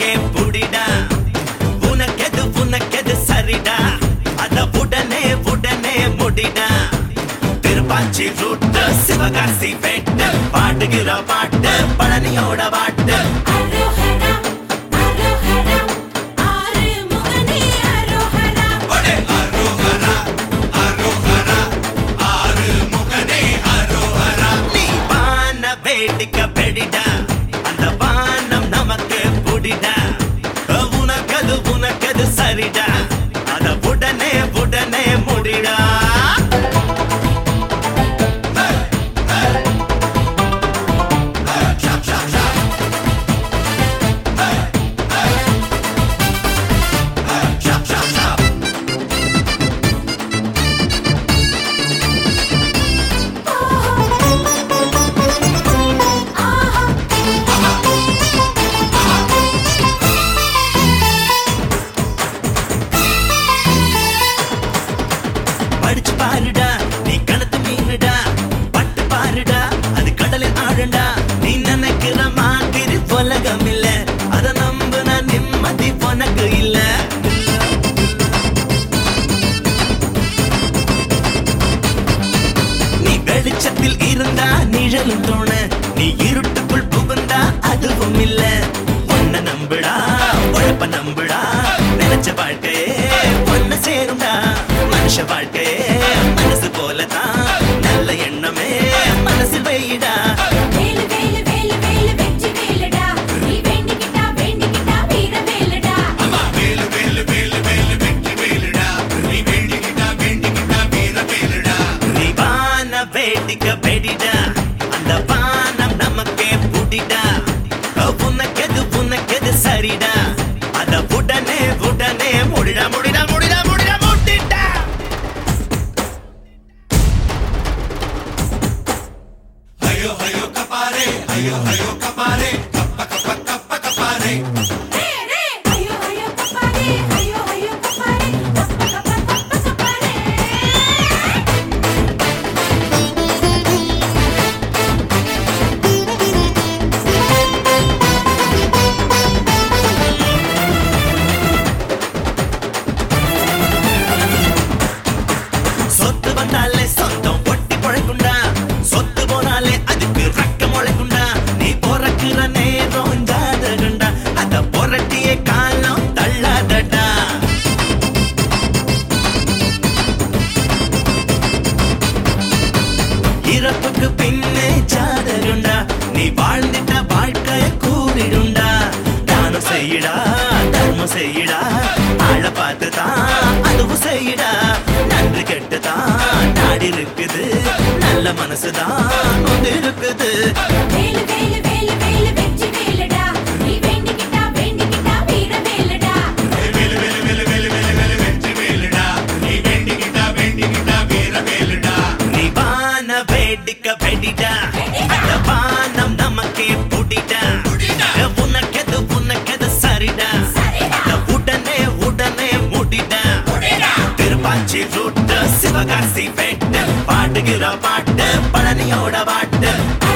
நமக்கே புடிடா உனக்கெது உனக்கெது சரிடா அத உடனே உடனே முடிடா திருப்பாச்சி ரூட்டு சிவகாசி வெட்டு பாட்டுகிற பாட்டு பழனியோட பாட்டு அரோஹரா அரோஹரா ஆறு முகனே அரோஹரா ஒடே அரோகரா அரோகரா ஆறு முகனே அரோகரா நீ வான வேடிக்க பெடிடா அந்த வானம் நமக்கு புடிடா உனக்கது உனக்கது சரிடா அத உடனே உடனே முடிடா படிச்சு பாருடா நீ கணத்து மீனுடா பட்டு பாருடா அது கடலில் ஆடுண்டா நீ நினைக்கிற மாதிரி உலகம் இல்ல அத நம்புன நிம்மதி உனக்கு இல்ல நீ வெளிச்சத்தில் இருந்தா நிழலும் தோண நீ இருட்டுக்குள் புகுந்தா அதுவும் இல்ல உன்னை நம்புடா உழைப்ப நம்புடா நினைச்ச வாழ்க்கையே ஒன்னு சேரும்டா மனுஷ வாழ்க்கையே மனசு போலதான் நல்ல எண்ணமே மனசில் வைடா வேலு வேலு வேலு வேலு வெற்றி வேலுடா நீ வேண்டிக்கிட்டா வேண்டிக்கிட்டா வீர வேலுடா நீ வான வேடிக்க வெடிடா அந்த வானம் நமக்கே புடிடா உனக்கெது உனக்கெது சரிடா அத உடனே உடனே முடிடா முடிடா முடிடா முடிடா முடிடா ரே ரே ஐயோ ஐயோ கப்பாரே ஐயோ ஐயோ கப்பாரே கப்ப கப்ப கப்ப கப்பாரே சொத்து வந்தாலே சொந்தம் ஒட்டி பொழைக்குண்டா சொத்து போனாலே அதுக்கு ரக்க முளைக்குண்டா நீ பொறக்கிற நேரம் ஜாதகண்டா அத பொறட்டிய காலம் தள்ளாதடா இறப்புக்கு பின்னே ஜாதகண்டா நீ வாழ்ந்திட்ட வாழ்க்கைய கூறிடுண்டா தானம் செய்யடா தர்மம் செய்யடா ஆள பார்த்துதான் அதுவும் செய்யடா நன்றி கெட்டுதான் நாடி இருக்குது நல்ல மனசுதான் ஒன்று இருக்குது வேலு வேலு வேலு வேலு வெற்றி வேலுடா நீ வேண்டிக்கிட்டா வேண்டிக்கிட்டா வீர வேலுடா நீ வான வேடிக்க வெடிடா அந்த வானம் நமக்கே புடிடா உனக்கெது உனக்கெது சரிடா அத உடனே உடனே முடிடா திருப்பாச்சி ரூட்டு சிவகாசி வெட்டு பாட்டுகிற பாட்டு பழனியோட பாட்டு